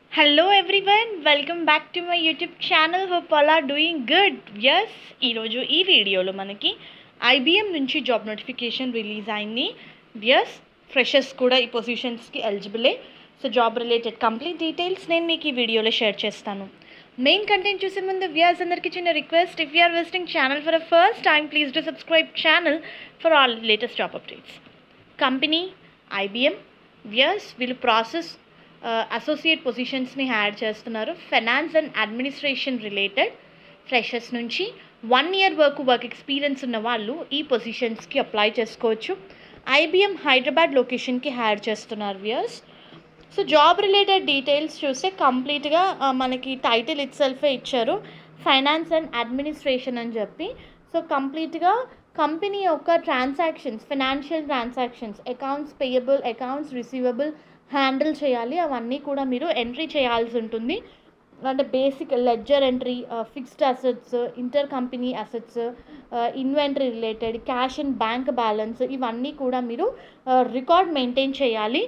hello everyone welcome back to my YouTube channel hope all are doing good yes ఈరోజు ఈ వీడియోలో మనకి IBM నుంచి జాబ్ నోటిఫికేషన్ రిలీజ్ అయింది ఎస్ ఫ్రెషర్స్ కూడా ఈ పొజిషన్స్కి ఎలిజిబులే so job related complete details నేను మీకు ఈ వీడియోలో షేర్ చేస్తాను మెయిన్ కంటెంట్ చూసే ముందు వ్యూయర్స్ అందరికీ చిన్న request if you are visiting channel for a first time please to subscribe channel for all latest job updates company IBM viewers వీళ్ళు ప్రాసెస్ అసోసియేట్ పొజిషన్స్ని హ్యాడ్ చేస్తున్నారు finance and administration related freshers నుంచి one year వరకు work experience ఉన్న వాళ్ళు ఈ పొజిషన్స్కి అప్లై చేసుకోవచ్చు ఐబిఎం హైదరాబాద్ లొకేషన్కి హ్యాడ్ చేస్తున్నారు viewers so job related details చూస్తే కంప్లీట్గా మనకి టైటిల్ ఇట్ సెల్ఫే ఇచ్చారు ఫైనాన్స్ అండ్ అడ్మినిస్ట్రేషన్ అని చెప్పి సో కంప్లీట్గా కంపెనీ యొక్క transactions financial transactions accounts payable accounts receivable handle చేయాలి అవన్నీ కూడా మీరు ఎంట్రీ చేయాల్సి ఉంటుంది అంటే basic ledger entry fixed assets inter company assets inventory related cash and bank balance ఇవన్నీ కూడా మీరు రికార్డ్ మెయింటైన్ చేయాలి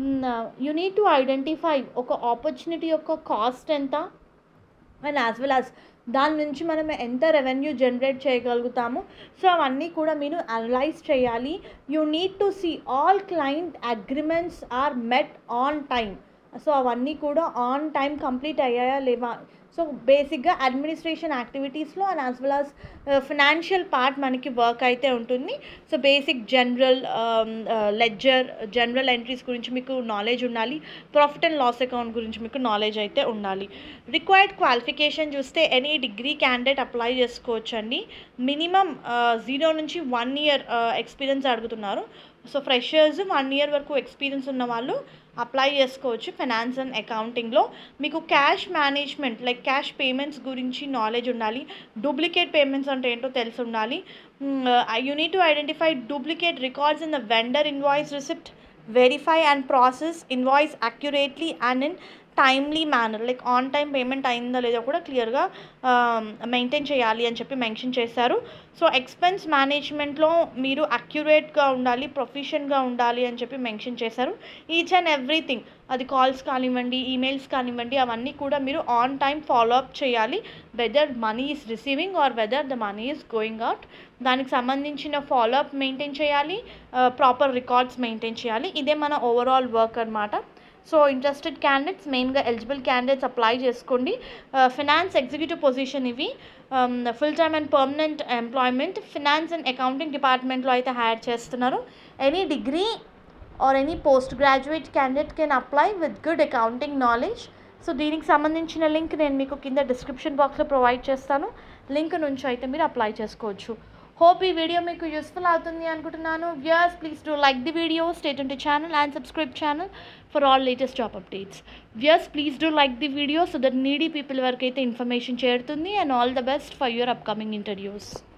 యూ నీడ్ టు ఐడెంటిఫై ఒక ఆపర్చునిటీ యొక్క కాస్ట్ ఎంత అండ్ యాజ్ వెల్ యాజ్ దాని నుంచి మనం ఎంత రెవెన్యూ జనరేట్ చేయగలుగుతాము సో అవన్నీ కూడా మీరు అనలైజ్ చేయాలి you need to see all client agreements are met on time so అవన్నీ కూడా ఆన్ టైం కంప్లీట్ అయ్యాయా లేవా సో బేసిక్గా అడ్మినిస్ట్రేషన్ యాక్టివిటీస్లో and as well as financial part మనకి వర్క్ అయితే ఉంటుంది so basic general ledger general entries గురించి మీకు నాలెడ్జ్ ఉండాలి ప్రాఫిట్ అండ్ లాస్ అకౌంట్ గురించి మీకు నాలెడ్జ్ అయితే ఉండాలి రిక్వైర్డ్ క్వాలిఫికేషన్ చూస్తే ఎనీ డిగ్రీ క్యాండిడేట్ అప్లై చేసుకోవచ్చు అండి మినిమం జీరో నుంచి వన్ ఇయర్ ఎక్స్పీరియన్స్ అడుగుతున్నారు సో ఫ్రెషర్స్ వన్ ఇయర్ వరకు ఎక్స్పీరియన్స్ ఉన్న వాళ్ళు అప్లై చేసుకోవచ్చు ఫైనాన్స్ అండ్ అకౌంటింగ్లో మీకు cash management like cash payments గురించి నాలెడ్జ్ ఉండాలి డూప్లికేట్ పేమెంట్స్ అంటే ఏంటో తెలిసి ఉండాలి you need to identify duplicate records in the vendor invoice receipt verify and process invoice accurately and in timely manner like on time payment అయిందా లేదో కూడా క్లియర్గా మెయింటైన్ చేయాలి అని చెప్పి మెన్షన్ చేశారు సో ఎక్స్పెన్స్ మేనేజ్మెంట్లో మీరు అక్యురేట్గా ఉండాలి ప్రొఫిషియన్గా ఉండాలి అని చెప్పి మెన్షన్ చేశారు ఈచ్ అండ్ ఎవ్రీథింగ్ అది కాల్స్ కానివ్వండి ఈమెయిల్స్ కానివ్వండి అవన్నీ కూడా మీరు ఆన్ టైం ఫాలో అప్ చేయాలి whether money is receiving or whether the money is going out దానికి సంబంధించిన ఫాలో అప్ మెయింటైన్ చేయాలి ప్రాపర్ రికార్డ్స్ మెయింటైన్ చేయాలి ఇదే మన ఓవరాల్ వర్క్ అనమాట సో ఇంట్రెస్టెడ్ క్యాండిడేట్స్ మెయిన్గా ఎలిజిబుల్ క్యాండిడేట్స్ అప్లై చేసుకోండి ఫినాన్స్ ఎగ్జిక్యూటివ్ పొజిషన్ ఇవి full time and permanent employment finance and accounting డిపార్ట్మెంట్లో అయితే హైర్ చేస్తున్నారు any degree or any post graduate candidate can apply with good accounting knowledge so దీనికి సంబంధించిన link నేను మీకు కింద డిస్క్రిప్షన్ బాక్స్లో ప్రొవైడ్ చేస్తాను లింక్ నుంచి అయితే మీరు అప్లై చేసుకోవచ్చు హోప్ ఈ వీడియో మీకు యూస్ఫుల్ అవుతుంది అనుకుంటున్నాను viewers please do like the video స్టేట్ ఉంటే channel and subscribe channel for all latest job updates viewers please do like the video so that needy people వరకు అయితే ఇన్ఫర్మేషన్ చేరుతుంది and all the best for your upcoming interviews